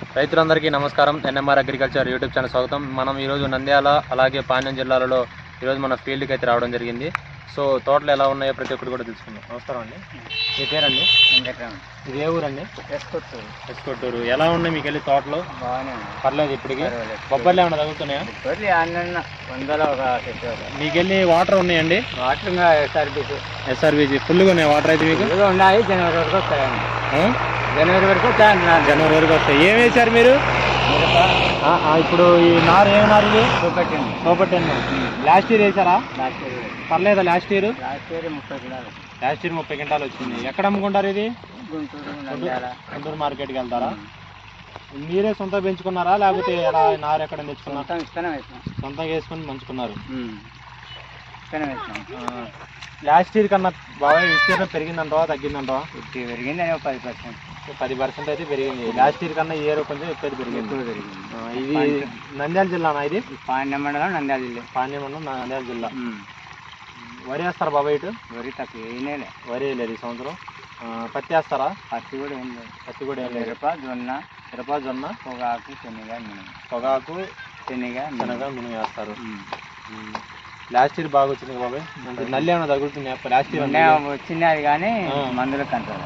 రైతులందరికీ నమస్కారం NMR agriculture YouTube channel స్వాగతం మనం ఈరోజు నంద్యాల అలాగే పాణ్యం జిల్లాలలో ఈరోజు మన ఫీల్డ్కి అయితే రావడం జరిగింది సో తోటలు ఎలా ఉన్నాయో ప్రతి ఒక్కటి కూడా తెలుసుకుందాం నమస్కారం అండి మీ పేరండి ఇది ఏ ఊరండి ఎస్కొట్టూరు ఎలా ఉన్నాయి మీకు వెళ్ళి తోటలు బాగానే పర్లేదు ఇప్పటికి బొబ్బర్లు ఏమైనా తగ్గుతున్నాయా ఉంది అన్న వందల ఒక చెట్టు మీకు వెళ్ళి వాటర్ ఉన్నాయండి వాటర్ సర్వీస్ ఎస్ఆర్బీజీ ఫుల్గా ఉన్నాయి వాటర్ అయితే మీకు ఇదిగో ఉన్నాయి జనవరి వరకు వస్తాయండి ఆ? జనవరి వరకు వస్తాయంటున్నారు జనవరి వరకు వస్తాయి ఏం వేశారు మీరు ఆ, ఆ, ఇప్పుడు ఈ నారు ఏం నారు ఇది చూపెట్టండి సోపట్టి లాస్ట్ ఇయర్ వేసారా లాస్ట్ ఇయర్ పర్లేదా లాస్ట్ ఇయర్ లాస్ట్ ఇయర్ ముప్పై కిలోలు లాస్ట్ ఇయర్ ముప్పై క్వింటాలు వచ్చింది ఎక్కడ అమ్ముకుంటారు ఇది గుంటూరు నంద్యాల గుంటూరు మార్కెట్కి వెళ్తారా మీరే సొంత పెంచుకున్నారా లేకపోతే ఎలా నారు ఎక్కడ తెచ్చుకున్నారా మొత్తం ఇస్తూనే వేసినాం సొంతంగా వేసుకొని మంచుకున్నారు ఇస్తూనే వేసినాం లాస్ట్ ఇయర్ కన్నా బాగా విస్తీర్ణం పెరిగిందంటవా తగ్గిందంటవా ఫిఫ్టీ పెరిగింది ఒక పది పర్సెంట్ పది పర్సెంట్ అయితే పెరిగింది లాస్ట్ ఇయర్ కన్నా ఈ ఇయర్ కొంచెం ఎక్కువ పెరిగింది ఎక్కువ పెరిగింది ఆ, ఇది నంద్యాల జిల్లానా ఇది పాండ్య మండలం నంద్యాల జిల్లా పాణ్యం మండలం నంద్యాల జిల్లా వరి వేస్తారా బాబాయ్ ఇటు వరి తక్కువ వేయనేలే వరి లేదు ఈ సంవత్సరం ఆ, పత్తి వేస్తారా పత్తి కూడా ఏం లేదు పత్తి కూడా ఏం లేదు మిరప జొన్న మిరప జొన్న పొగాకు శనగ మినుము పొగాకు శనగ శనగ మినుము వేస్తారు లాస్ట్ ఇయర్ బాగా వచ్చింది కదా బాబాయ్ అంటే నల్లి ఏమైనా తగులుతుంది లాస్ట్ ఇయర్ వచ్చినది కానీ ఆ. మందులు కంట్రోల్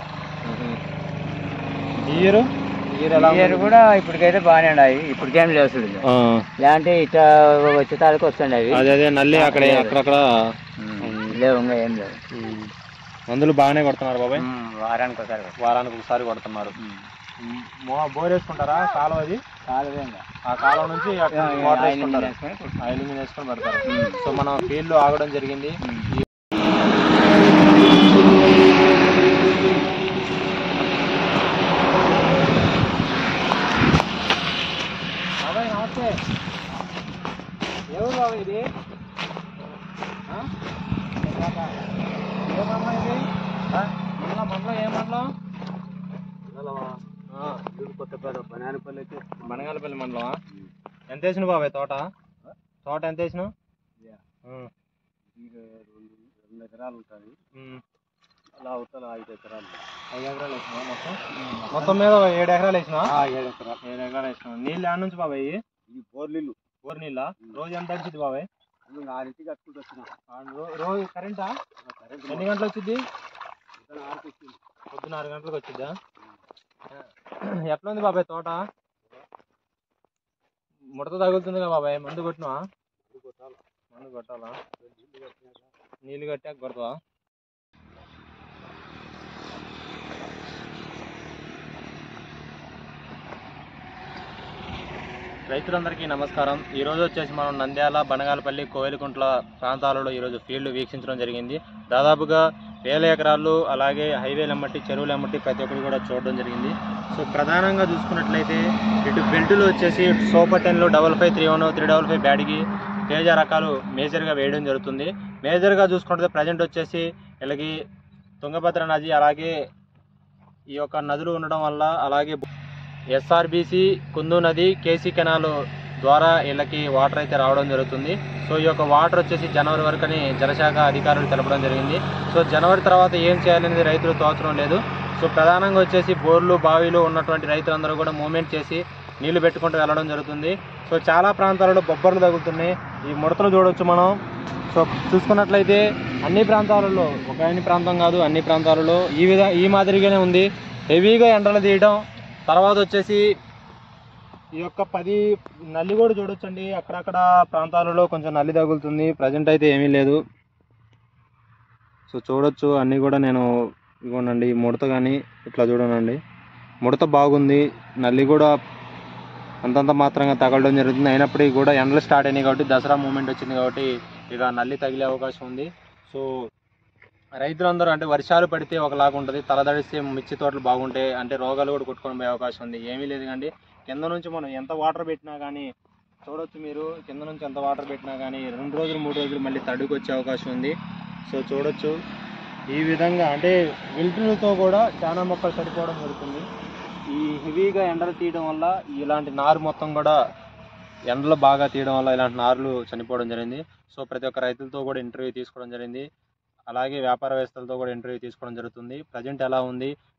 ఈ ఇయర్ ఇయర్ ఎలా ఇయర్ కూడా ఇప్పటికైతే బాగానే ఉన్నాయి ఇప్పటికేం లేవు చూడు ఆ, లేదంటే ఇట్లా వచ్చే తాలకు వస్తుండే అవి అదే అదే నల్లి అక్కడ అక్కడక్కడ ఉమ్, లేవు ఇంకా ఏం లేవు ఉమ్, మందులు బాగానే కొడుతున్నారు బాబాయ్ ఉమ్, వారానికి ఒకసారి వారానికి ఒకసారి కొడుతున్నారు మో- బోర్ వేసుకుంటారా కాలువ అది కాలువే ఇంకా ఆ కాలువ నుంచి అక్కడ వాటర్ ఆయిల్ వేసుకుంటారు వేసుకొని కొట్టు. ఆయిల్ మీద వేసుకొని పెడతారు సో మనం ఫీల్డ్ లో ఆగడం జరిగింది ఉమ్. బాబాయ్ నమస్తే ఎవరు బాబాయ్ ఇది ఆ? ఏ మండలం ఇది ఆ? మండలం మండలం ఏ మండలం ఆ, కొత్తపేట బనానపల్లి అయితే బనగాలపల్లి మండలమా ఎంత వేసినావు బాబాయ్ తోట తోట ఎంత వేసినావు ఉమ్, రెండు ఎకరాలు ఉంటాయి ఉమ్. అలా అవుతాను ఐదు ఎకరాలు ఐదు ఎకరాలు వేసినావా మొత్తం మొత్తం మీద ఏడు ఎకరాలు వేసినావా ఏడు ఎకరాలు ఏడు ఎకరాలు వేసినావు నీళ్ళు ఆడ నుంచి బాబాయ్ ఇవి? ఈ బోర్లీలు బోర్ నీళ్ళ రోజు ఎంత వచ్చింది బాబాయ్ ఆరింటికి కట్టుకుంటూ వచ్చిన ఆ, రో- రోజు కరెంటా ఎన్ని గంటలు వచ్చింది ఆరుకి వచ్చింది పొద్దున ఆరు గంటలకు వచ్చిద్దా ఎట్లా ఉంది బాబాయ్ తోట ముడత తగులుతుందిగా బాబాయ్ మందు కొట్టినవా మందు కొట్టాలా నీళ్ళు కట్టాక కొడతావా రైతులందరికీ నమస్కారం ఈ రోజు వచ్చేసి మనం నంద్యాల బనగాలపల్లి కోయిలకుంట్ల ప్రాంతాలలో ఈరోజు ఫీల్డ్ వీక్షించడం జరిగింది దాదాపుగా వేల ఎకరాలు అలాగే హైవేలు ఎమ్మటి చెరువులు ఎమ్మటి ప్రతి ఒక్కరు కూడా చూడడం జరిగింది సో ప్రధానంగా చూసుకున్నట్లయితే ఇటు బెల్టులు వచ్చేసి సూపర్ టెన్లు double five three one three double five బ్యాడ్కి తేజ రకాలు మేజర్గా వేయడం జరుగుతుంది మేజర్గా చూసుకుంటే ప్రజెంట్ వచ్చేసి వీళ్ళకి తుంగభద్ర నది అలాగే ఈ యొక్క నదులు ఉండడం వల్ల అలాగే ఎస్ఆర్బిసి కుందు నది కేసీ కెనాల్ ద్వారా వీళ్ళకి వాటర్ అయితే రావడం జరుగుతుంది సో ఈ యొక్క వాటర్ వచ్చేసి జనవరి వరకని జలశాఖ అధికారులు తెలపడం జరిగింది సో జనవరి తర్వాత ఏం చేయాలనేది రైతులు తోచడం లేదు సో ప్రధానంగా వచ్చేసి బోర్లు బావిలు ఉన్నటువంటి రైతులందరూ కూడా మూమెంట్ చేసి నీళ్లు పెట్టుకుంటూ వెళ్ళడం జరుగుతుంది సో చాలా ప్రాంతాలలో బొబ్బర్లు తగులుతున్నాయి ఈ ముడతలు చూడొచ్చు మనం సో చూసుకున్నట్లయితే అన్ని ప్రాంతాలలో ఒక అన్ని ప్రాంతం కాదు అన్ని ప్రాంతాలలో ఈ విధంగా ఈ మాదిరిగానే ఉంది హెవీగా ఎండలు తీయడం తర్వాత వచ్చేసి ఈ యొక్క పది నల్లి కూడా చూడొచ్చండి అక్కడక్కడ ప్రాంతాలలో కొంచెం నల్లి తగులుతుంది ప్రజెంట్ అయితే ఏమీ లేదు సో చూడొచ్చు అన్నీ కూడా నేను ఇవ్వనండి ముడత కానీ ఇట్లా చూడనండి ముడత బాగుంది నల్లి కూడా అంతంత మాత్రంగా తగలడం జరుగుతుంది అయినప్పటికీ కూడా ఎండలు స్టార్ట్ అయినాయి కాబట్టి దసరా మూమెంట్ వచ్చింది కాబట్టి ఇక నల్లి తగిలే అవకాశం ఉంది సో రైతులందరూ అంటే వర్షాలు పడితే ఒకలాగా ఉంటుంది తలదడిస్తే మిర్చి తోటలు బాగుంటాయి అంటే రోగాలు కూడా కొట్టుకొని పోయే అవకాశం ఉంది ఏమీ లేదు కండి కింద నుంచి మనం ఎంత వాటర్ పెట్టినా కానీ చూడొచ్చు మీరు కింద నుంచి ఎంత వాటర్ పెట్టినా కానీ రెండు రోజులు మూడు రోజులు మళ్ళీ తడుకు వచ్చే అవకాశం ఉంది సో చూడొచ్చు ఈ విధంగా అంటే విల్టులతో కూడా చాలా మొక్కలు చనిపోవడం జరుగుతుంది ఈ హెవీగా ఎండలు తీయడం వల్ల ఇలాంటి నారు మొత్తం కూడా ఎండలు బాగా తీయడం వల్ల ఇలాంటి నారులు చనిపోవడం జరిగింది సో ప్రతి ఒక్క రైతులతో కూడా ఇంటర్వ్యూ తీసుకోవడం జరిగింది అలాగే వ్యాపారవేత్తలతో కూడా ఇంటర్వ్యూ తీసుకోవడం జరుగుతుంది ప్రజెంట్ ఎలా ఉంది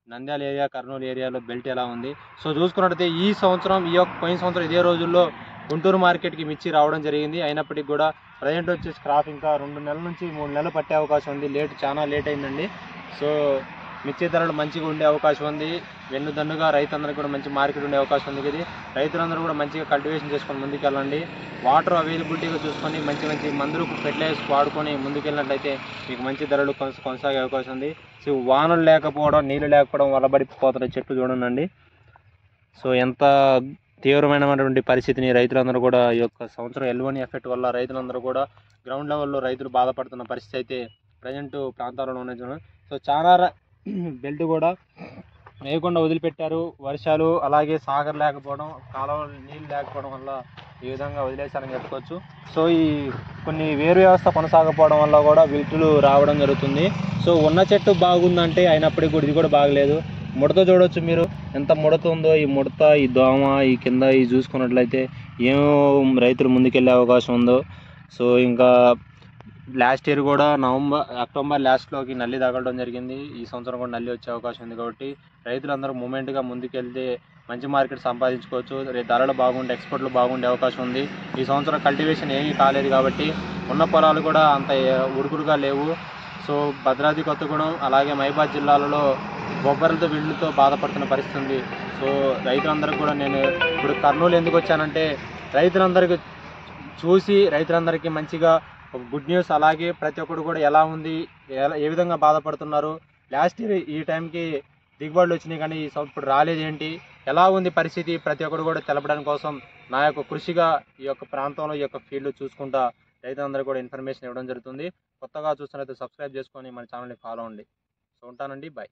నంద్యాల ఏరియా కర్నూలు ఏరియాలో బెల్ట్ ఎలా ఉంది సో చూసుకున్నట్టయితే ఈ సంవత్సరం ఈ యొక్క పోయిన సంవత్సరం ఇదే రోజుల్లో గుంటూరు మార్కెట్కి మిర్చి రావడం జరిగింది అయినప్పటికీ కూడా ప్రజెంట్ వచ్చేసి క్రాప్ ఇంకా రెండు నెలల నుంచి మూడు నెలలు పట్టే అవకాశం ఉంది లేట్ చాలా లేట్ అయిందండి సో మిర్చి ధరలు మంచిగా ఉండే అవకాశం ఉంది వెన్నుదన్నుగా రైతులందరికీ కూడా మంచి మార్కెట్ ఉండే అవకాశం ఉంది ఇది రైతులందరూ కూడా మంచిగా కల్టివేషన్ చేసుకొని ముందుకెళ్ళండి వాటర్ అవైలబిలిటీగా చూసుకొని మంచి మంచి మందులు ఫెర్టిలైజర్స్ వాడుకొని ముందుకెళ్ళినట్లయితే మీకు మంచి ధరలు కొనస- కొనసాగే అవకాశం ఉంది సో వానలు లేకపోవడం నీళ్లు లేకపోవడం వల్ల పడిపోతున్న చెట్లు చూడండి సో ఎంత తీవ్రమైనటువంటి పరిస్థితిని రైతులందరూ కూడా ఈ యొక్క సంవత్సరం ఎల్వని ఎఫెక్ట్ వల్ల రైతులందరూ కూడా గ్రౌండ్ లెవెల్లో రైతులు బాధపడుతున్న పరిస్థితి అయితే ప్రజెంట్ ప్రాంతాలలో ఉన్నాయి చూడండి. సో చాలా ర- బెల్ట్ కూడా వేయకుండా వదిలిపెట్టారు వర్షాలు అలాగే సాగర్ లేకపోవడం కాలువ నీళ్ళు లేకపోవడం వల్ల ఈ విధంగా వదిలేశారని చెప్పుకోవచ్చు సో ఈ కొన్ని వేరు వ్యవస్థ కొనసాగకపోవడం వల్ల కూడా విల్టులు రావడం జరుగుతుంది సో ఉన్న చెట్టు బాగుందంటే అయినప్పటికీ కూడా ఇది కూడా బాగలేదు ముడత చూడొచ్చు మీరు ఎంత ముడత ఉందో ఈ ముడత ఈ దోమ ఈ కింద ఈ చూసుకున్నట్లయితే ఏం రైతులు ముందుకెళ్ళే అవకాశం ఉందో సో ఇంకా లాస్ట్ ఇయర్ కూడా నవంబర్ అక్టోబర్ లాస్ట్లోకి నల్లి తగలడం జరిగింది ఈ సంవత్సరం కూడా నల్లి వచ్చే అవకాశం ఉంది కాబట్టి రైతులందరూ మూమెంట్గా ముందుకెళ్తే మంచి మార్కెట్ సంపాదించుకోవచ్చు రేపు ధరలు బాగుండే ఎక్స్పోర్ట్లు బాగుండే అవకాశం ఉంది ఈ సంవత్సరం కల్టివేషన్ ఏమీ కాలేదు కాబట్టి ఉన్న పొలాలు కూడా అంత ఉడుకుడుగా లేవు సో భద్రాద్రి కొత్తగూడెం అలాగే మైబాద్ జిల్లాలలో బొబ్బర్లతో విళ్ళుతో బాధపడుతున్న పరిస్థితి ఉంది సో రైతులందరికీ కూడా నేను ఇప్పుడు కర్నూలు ఎందుకు వచ్చానంటే రైతులందరికీ చూసి రైతులందరికీ మంచిగా ఒక గుడ్ న్యూస్ అలాగే ప్రతి ఒక్కరు కూడా ఎలా ఉంది ఎలా ఏ విధంగా బాధపడుతున్నారు లాస్ట్ ఇయర్ ఈ టైంకి దిగుబడులు వచ్చినాయి కానీ ఈ సం- ఇప్పుడు రాలేదేంటి ఎలా ఉంది పరిస్థితి ప్రతి ఒక్కరు కూడా తెలపడం కోసం నా యొక్క కృషిగా ఈ యొక్క ప్రాంతంలో ఈ యొక్క ఫీల్డ్ చూసుకుంటా రైతులందరూ కూడా ఇన్ఫర్మేషన్ ఇవ్వడం జరుగుతుంది కొత్తగా చూస్తున్నట్లయితే సబ్స్క్రైబ్ చేసుకొని మన ఛానల్ని ఫాలో అవ్వండి సో ఉంటానండి బాయ్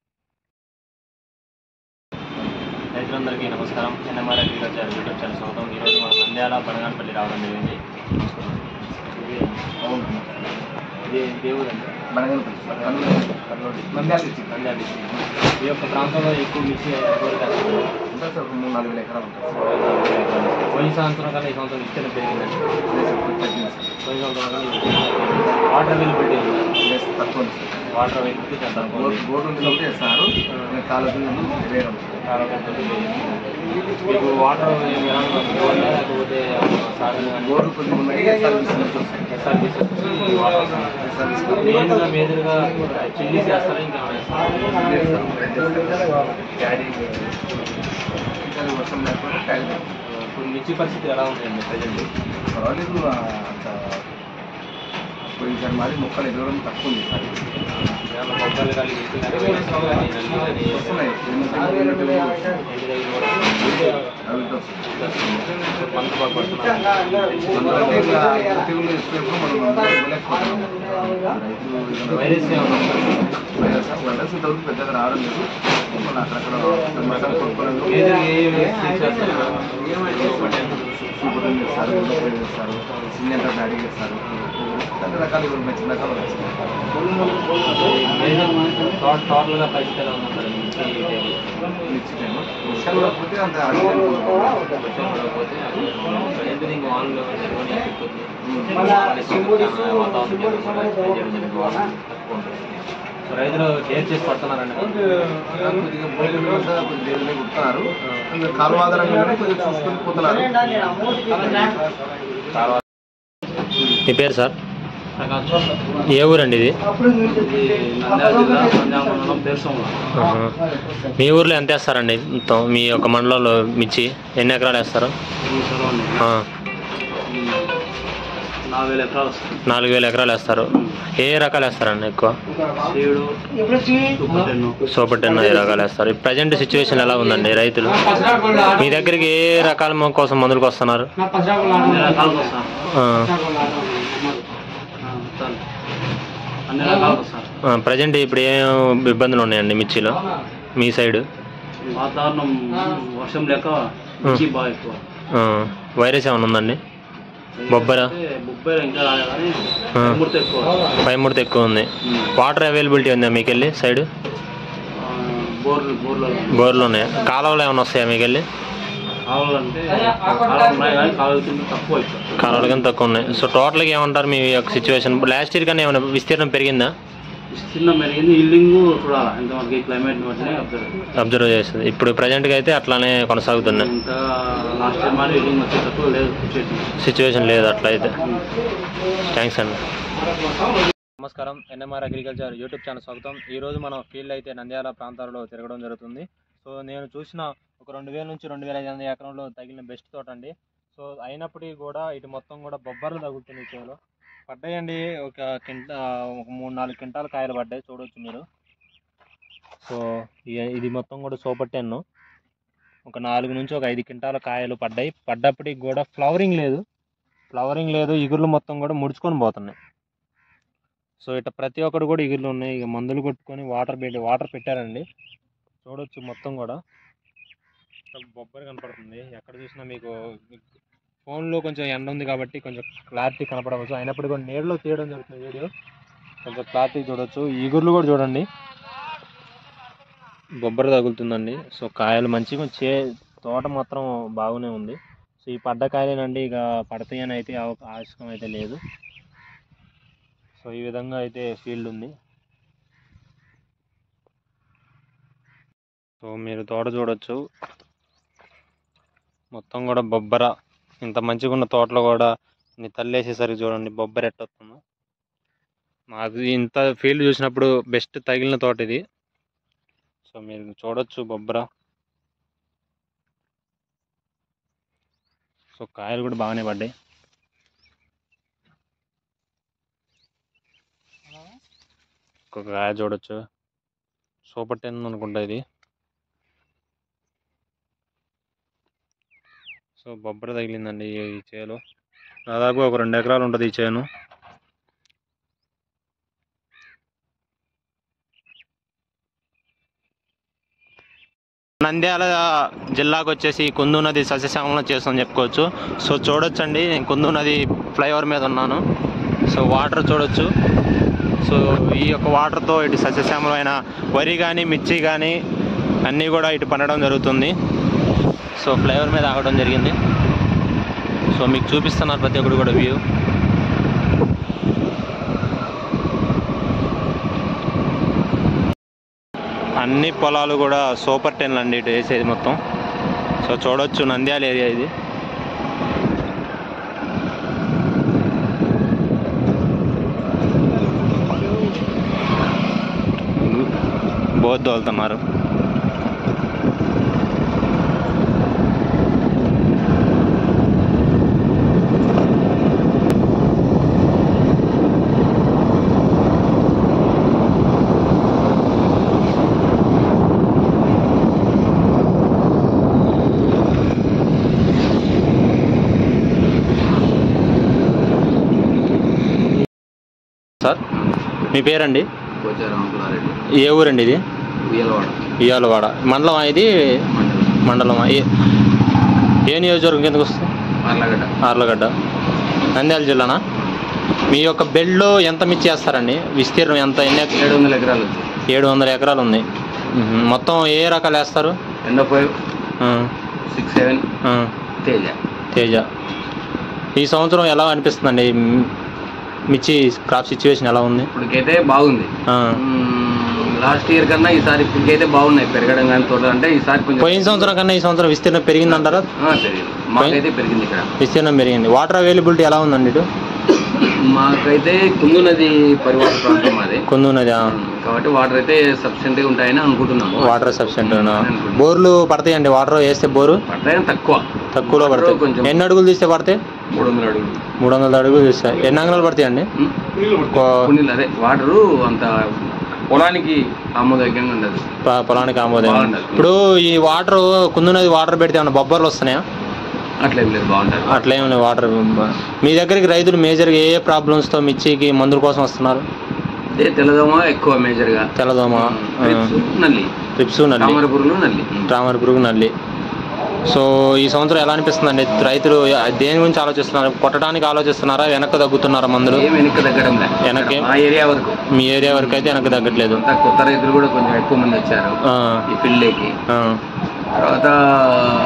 రైతులందరికీ నమస్కారం ఎన్ఎంఆర్ అగ్రికల్చర్ యూట్యూబ్ ఛానల్ స్వాగతం ఈరోజు మనం నంద్యాల బనగానపల్లి రావడం జరిగింది ఇది ఇది దేవుడు అండి కర్నూలు నంద్యాల district. నంద్యాల district. ఈ యొక్క ప్రాంతంలో ఎక్కువ మిర్చి ఎవరు కాస్తారు ఉంటుంది సార్ ఒక మూడు నాలుగు వేల ఎకరాలు ఉంటుంది సార్ పోయిన సంవత్సరం కన్నా ఈ సంవత్సరం విస్తీర్ణం పెరిగిందండి లేదు సార్ కొంచెం తగ్గింది సార్ పోయిన సంవత్సరం కన్నా ఈ సంవత్సరం వాటర్ అవైలబిలిటీ ఉంది లేదు సార్ తక్కువ ఉంది సార్ వాటర్ అవైలబిలిటీ చాలా తక్కువ బోర్డు ఉంది బోర్డు ఉంది కాబట్టి వేస్తారు కాలువ వేరే ఉంటుంది మీకు వాటర్ ఎలా ఉంది? లేకపోతే సాగర్ కానీ బోర్డు కొద్దిగా ఉన్నాయి సర్వీస్ ఉంటుంది సార్ సర్వీస్ వాటర్ సర్వీస్ మెయిన్గా మేజర్గా చిల్లీ చేస్తారా ఇంకా లేదు సార్ డాడీ ఇంకా వర్షం లేకపోతే డాడీ ఇప్పుడు మిర్చి పరిస్థితి ఎలా ఉందండి ప్రజెంట్ పర్వాలేదు అంత పోయినసారి మరి మొక్కలు ఎదగడం తక్కువ ఉంది సార్ మొక్కలు కానీ మిర్చి కానీ వైరస్ కానీ నల్లి కానీ వస్తున్నాయి ఎందుకంటే ఏంటంటే ఇంటి దగ్గర కూడా అవి వస్తున్నాయి. మందు బాగా పడుతున్నారు అందువల్ల ఇంకా తెగులు ఎక్కువ మనం ఇవ్వలేకపోతున్నాం. రైతులు వైరస్ ఏమన్నా ఉందా? వైరస్ వైరస్ ఇంతవరకు పెద్దగా రావడం లేదు మన అక్కడక్కడ మసాలా కొనుక్కోవడంలో మేజర్ ఏ ఏ స్టేజ్ చేస్తారు సూపర్ చేస్తారు ఉల్లపల్లి చేస్తారు సింగంతా బ్యాటింగ్ చేస్తారు అన్ని రకాలు ఇవి మంచి రకాలు వస్తాయి మేజర్ టోటల్ టోటల్గా పరిస్థితి ఎలా ఉందంటారు మిర్చి టైంలో మిర్చి టైం వర్షాలు రాకపోతే అంత అడిగి వర్షం పడకపోతే ప్రజెంట్ ఇంక వానలు నిర్వహణ ఎక్కుతుంది వాతావరణం తక్కువ ఉంటుంది సో రైతులు కేర్ చేసి పడుతున్నారండి కొద్దిగా బోర్డు మీద కొద్దిగా దేవుని కుడుతున్నారు ఇంకా కాలువ ఆధారంగా కొద్దిగా చూసుకొని పోతున్నారు మీ పేరు సార్ ఏ ఊరండి ఇది ఆహా. మీ ఊర్లో ఎంత వేస్తారండి మొత్తం మీ యొక్క మండలంలో మిర్చి ఎన్ని ఎకరాలు వేస్తారు ఆ, నాలుగు వేల ఎకరాలు వస్తుంది నాలుగు వేల ఎకరాలు వేస్తారు ఏ ఏ రకాలు వేస్తారండి ఎక్కువ seed super ten super ten ఏ రకాలు వేస్తారు ఈ ప్రజెంట్ సిచ్యువేషన్ ఎలా ఉందండి రైతులు మీ దగ్గరికి ఏ రకాల మొ- కోసం మందులకు వస్తున్నారు అన్ని రకాలకు వస్తారు ఆ, ఆ, వస్తారు. అన్ని రకాలకు వస్తారు ఆ, ప్రజెంట్ ఇప్పుడు ఏం ఇబ్బందులు ఉన్నాయండి మిర్చిలో మీ సైడ్ వాతావరణం వర్షం లేక మిర్చి బాగా ఎక్కువ ఆ, వైరస్ ఏమైనా ఉందండి బొబ్బర అంటే బొబ్బర ఇంకా రాలేదు కానీ ఆ. ముడత ఎక్కువ పై ముడత ఎక్కువ ఉంది వాటర్ అవైలబిలిటీ ఉందా మీకు వెళ్ళి సైడ్ ఆ, బోర్లు బోర్లలో బోర్లు ఉన్నాయి కాలువలు ఏమైనా వస్తాయా మీకు వెళ్ళి కావాలంటే కాలువలు ఉన్నాయి కానీ కాలువల కింద తక్కువ ఎక్కువ కాలువలు కానీ తక్కువ ఉన్నాయి సో టోటల్గా ఏమంటారు మీ యొక్క సిచ్యువేషన్ లాస్ట్ ఇయర్ కన్నా ఏమైనా విస్తీర్ణం పెరిగిందా విస్తీర్ణం పెరిగింది ఇల్లింగ్ చూడాలి ఎంత మనకి క్లైమేట్ బట్టి అబ్జర్వ్ అబ్జర్వ్ చేస్తుంది ఇప్పుడు ప్రజెంట్గా అయితే అట్లానే కొనసాగుతున్నాయి ఇంత లాస్ట్ టైం మరి ఇల్లింగ్ వచ్చేటప్పుడు లేదు సిచ్యువేషన్ సిచ్యువేషన్ లేదు అట్లయితే థ్యాంక్స్ అండి నమస్కారం ఎన్ఎంఆర్ అగ్రికల్చర్ యూట్యూబ్ ఛానల్ స్వాగతం ఈ రోజు మనం ఫీల్డ్ అయితే నంద్యాల ప్రాంతాల్లో తిరగడం జరుగుతుంది సో నేను చూసిన ఒక రెండు వేల నుంచి రెండు వేల ఐదు వందల ఎకరంలో తగిలిన బెస్ట్ తోట అండి సో అయినప్పటికీ కూడా ఇటు మొత్తం కూడా బొబ్బర్లు తగులుతున్నాయి చేలో పడ్డాయండి ఒక కింట ఒక మూడు నాలుగు క్వింటాల కాయలు పడ్డాయి చూడవచ్చు మీరు సో ఇ- ఇది మొత్తం కూడా సూపర్ టెన్ ఒక నాలుగు నుంచి ఒక ఐదు క్వింటాల కాయలు పడ్డాయి పడ్డప్పటికి కూడా ఫ్లవరింగ్ లేదు ఫ్లవరింగ్ లేదు ఇగుర్లు మొత్తం కూడా ముడుచుకొని పోతున్నాయి సో ఇట్లా ప్రతి ఒక్కరు కూడా ఇగుర్లు ఉన్నాయి ఇక మందులు కొట్టుకొని వాటర్ పెట్టి వాటర్ పెట్టారండి చూడొచ్చు మొత్తం కూడా ఇట్లా బొబ్బరి కనపడుతుంది ఎక్కడ చూసినా మీకు ఫోన్లో కొంచెం ఎండ ఉంది కాబట్టి కొంచెం క్లారిటీ కనపడవచ్చు అయినప్పుడు కూడా నీడలో తీయడం జరుగుతుంది వీడియో కొంచెం క్లారిటీ చూడొచ్చు ఇగుర్లు కూడా చూడండి బొబ్బరి తగులుతుందండి సో కాయలు మంచిగా చే తోట మాత్రం బాగానే ఉంది సో ఈ పడ్డ కాయలేనండి ఇక పడతాయని అయితే అవ- ఆశకం అయితే లేదు సో ఈ విధంగా అయితే ఫీల్డ్ ఉంది సో మీరు తోట చూడొచ్చు మొత్తం కూడా బొబ్బర ఇంత మంచిగా ఉన్న తోటలో కూడా ఇన్ని తల్లేసేసరికి చూడండి బొబ్బర ఎట్టొస్తుందో నాకు ఇంత ఫీల్డ్ చూసినప్పుడు బెస్ట్ తగిలిన తోట ఇది సో మీరు చూడొచ్చు బొబ్బర సో కాయలు కూడా బాగానే పడ్డాయి ఒక కాయ చూడొచ్చు సూపర్ టెన్ అనుకుంటా ఇది సో బొబ్బర తగిలిందండి ఈ ఈ చేలో దాదాపు ఒక రెండు ఎకరాలు ఉంటుంది ఈ చేను నంద్యాల జిల్లాకు వచ్చేసి కుందు నది సస్యశ్యామలం చేస్తామని చెప్పుకోవచ్చు సో చూడొచ్చండి నేను కుందు నది ఫ్లైఓవర్ మీద ఉన్నాను సో వాటర్ చూడొచ్చు సో ఈ యొక్క వాటర్తో ఇటు సస్యశ్యామలమైన వరి కానీ మిర్చి కానీ అన్నీ కూడా ఇటు పండడం జరుగుతుంది సో ఫ్లైఓవర్ మీద ఆగడం జరిగింది సో మీకు చూపిస్తున్నారు ప్రతి ఒక్కరు కూడా వ్యూ అన్ని పొలాలు కూడా సూపర్ టెన్లు అండి ఇటు వేసేది మొత్తం సో చూడొచ్చు నంద్యాల ఏరియా ఇది బోధ్ వెళ్తున్నారు సార్ మీ పేరండి కోచారం అంకులారెడ్డి ఏ ఊరండి ఇది ఉయ్యలవాడ ఇయాలవాడ మండలం ఇది మండలం మండలం ఏ ఏ నియోజకవర్గం కిందకు వస్తుంది అర్లగడ్డ ఆర్లగడ్డ నంద్యాల జిల్లానా మీ యొక్క బెడ్లో ఎంత మిర్చి వేస్తారండి విస్తీర్ణం ఎంత ఎన్ని ఎక- ఏడు వందల ఎకరాలు ఉంది ఏడు వందల ఎకరాలు ఉంది మ్మ్. మొత్తం ఏ రకాలు వేస్తారు ఎండ ఫైవ్ ఆ, సిక్స్ సెవెన్ ఆ, తేజ తేజ ఈ సంవత్సరం ఎలా అనిపిస్తుందండి మ్, మిర్చి క్రాప్ సిచ్యువేషన్ ఎలా ఉంది ఇప్పటికైతే బాగుంది ఆ, లాస్ట్ ఇయర్ కన్నా ఈసారి ఇప్పటికైతే బాగున్నాయి పెరగడం కానీ తోట అంటే ఈసారి కొంచెం పోయిన సంవత్సరం కన్నా ఈ సంవత్సరం విస్తీర్ణం పెరిగిందంటారా ఆ, పెరిగింది మాకైతే పెరిగింది ఇక్కడ విస్తీర్ణం పెరిగింది వాటర్ అవైలబిలిటీ ఎలా ఉందండి ఇటు మాకైతే కుందు నది పరివార ప్రాంతం మాది కొందు నది ఆ, కాబట్టి వాటర్ అయితే సఫిషియెంట్ గా ఉంటాయని అనుకుంటున్నాము వాటర్ సఫిషియెంట్ బోర్లు పడతాయండి వాటర్ వేస్తే బోరు పడతాయి తక్కువ తక్కువలో పడతాయి కొంచెం ఎన్ని అడుగులు తీస్తే పడతాయి మూడు వందల అడుగులు మూడు వందల అడుగులు తీస్తాయి ఎన్ని అంగళాలు పడతాయండి ఉం? ఒక కొన్ని అదే వాటరు అంత పొలానికి ఆమోదయోగ్యంగా ఉండదు ప- పొలానికి ఆమోదం బాగుండదు. ఇప్పుడు ఈ వాటర్ కుందు నది వాటర్ పెడితే ఏమన్నా బొబ్బర్లు వస్తున్నాయా అట్లేం లేదు బాగుంటుంది అట్లేం లేదు వాటర్ మీ దగ్గరికి రైతులు మేజర్గా ఏ ఏ ప్రాబ్లమ్స్తో మిర్చికి మందుల కోసం వస్తున్నారు అదే తెల్లదోమ ఎక్కువ మేజర్ గా తెల్లదోమ రిప్స్, నల్లి ట్రిప్స్ నల్లి తామర పురుగులు నల్లి తామర పురుగు నల్లి సో ఈ సంవత్సరం ఎలా అనిపిస్తుందండి రైతులు దేని గురించి ఆలోచిస్తున్నారు కొట్టడానికి ఆలోచిస్తున్నారా వెనక్కి తగ్గుతున్నారా మందులు ఏం వెనక్కి తగ్గడం లే. వెనక్కి? మా ఏరియా వరకు మీ ఏరియా వరకు అయితే వెనక్కి తగ్గట్లేదు అంతా కొత్త రైతులు కూడా కొంచెం ఎక్కువ మంది వచ్చారు ఆ, ఈ ఫీల్డ్కి ఆ, తర్వాత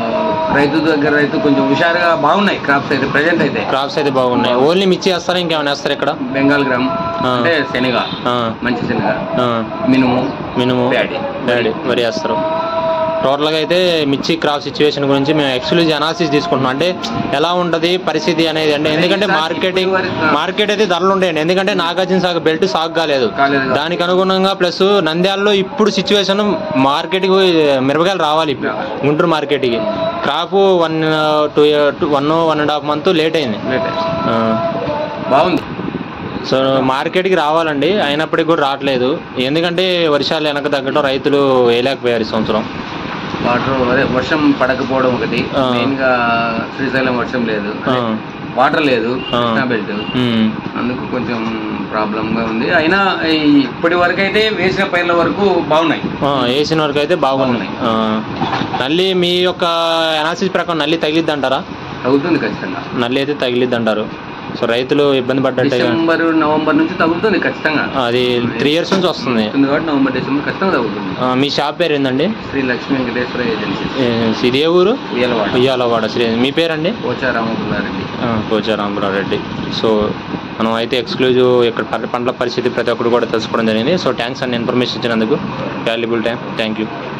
రైతు దగ్గర రైతు కొంచెం హుషారుగా బాగున్నాయి క్రాప్స్ అయితే ప్రజెంట్ అయితే క్రాప్స్ అయితే బాగున్నాయి ఓన్లీ మిర్చి వేస్తారా ఇంకేమైనా వేస్తారా ఇక్కడ బెంగాల్ గ్రామ్ ఆ. అంటే శనగ ఆ, మంచి శనగ ఆ, మినుము మినుము ప్యాడీ. ప్యాడీ వరి వేస్తారు టోటల్గా అయితే మిర్చి క్రాప్ సిచ్యువేషన్ గురించి మేము ఎక్స్క్లూజివ్ అనాలిసిస్ తీసుకుంటున్నాం అంటే ఎలా ఉంటుంది పరిస్థితి అనేది అంటే ఎందుకంటే ఈసారి మార్కెటింగ్ ఇప్పుడు వరకు- మార్కెట్ అయితే ధరలు ఉంటాయండి ఎందుకంటే నాగార్జున సాగు బెల్ట్ సాగు కాలేదు కాలేదు కదా. దానికి అనుగుణంగా ప్లస్ నంద్యాలలో ఇప్పుడు సిచ్యువేషన్ మార్కెట్కి మిరపకాయలు రావాలి ఇప్పుడు గుంటూరు మార్కెట్కి crop one two one one and half month late అయింది లేట్ ఆ, బాగుంది సో మార్కెట్కి రావాలండి అయినప్పటికీ కూడా రావట్లేదు ఎందుకంటే వర్షాలు వెనక తగ్గట్టు రైతులు వేయలేకపోయారు ఈ సంవత్సరం వాటర్ అదే వర్షం పడకపోవడం ఒకటి ఆ. మెయిన్ గా శ్రీశైలం వర్షం లేదు ఆ, వాటర్ లేదు ఆ. కృష్ణా బెల్ట్ ఉమ్, అందుకు కొంచెం ప్రాబ్లం గా ఉంది అయినా ఈ ఇప్పటి వరకు అయితే వేసిన పైర్ల వరకు బాగున్నాయి ఆ, వేసిన వరకు అయితే బాగున్నాయి ఆ, నల్లి మీ యొక్క అనాలిసిస్ ప్రకారం నల్లి తగిలిద్ది అంటారా తగ్గుతుంది ఖచ్చితంగా నల్లి అయితే తగిలిద్ది అంటారు సో రైతులు ఇబ్బంది పడ్డట్టే డిసెంబర్ నవంబర్ నుంచి తగ్గుతుంది ఖచ్చితంగా అది త్రీ ఇయర్స్ నుంచి వస్తుంది వస్తుంది కాబట్టి నవంబర్ డిసెంబర్ ఖచ్చితంగా తగ్గుతుంది ఆ, మీ షాప్ పేరు ఏందండి శ్రీ లక్ష్మీ వెంకటేశ్వర ఏజెన్సీ ఏ, ఇది ఏ ఊరు ఉయ్యలవాడ ఉయ్యాలవాడ శ్రీ మీ పేరండి పోచా రామపుల్లారెడ్డి కోచారాంబరారెడ్డి సో మనం అయితే ఎక్స్క్లూజివ్ ఇక్కడ పంట- పంటల పరిస్థితి ప్రతి ఒక్కరు కూడా తెలుసుకోవడం జరిగింది సో థ్యాంక్స్ అండ్ ఇన్ఫర్మేషన్ ఇచ్చినందుకు వాల్యుబుల్ టైం థ్యాంక్ యూ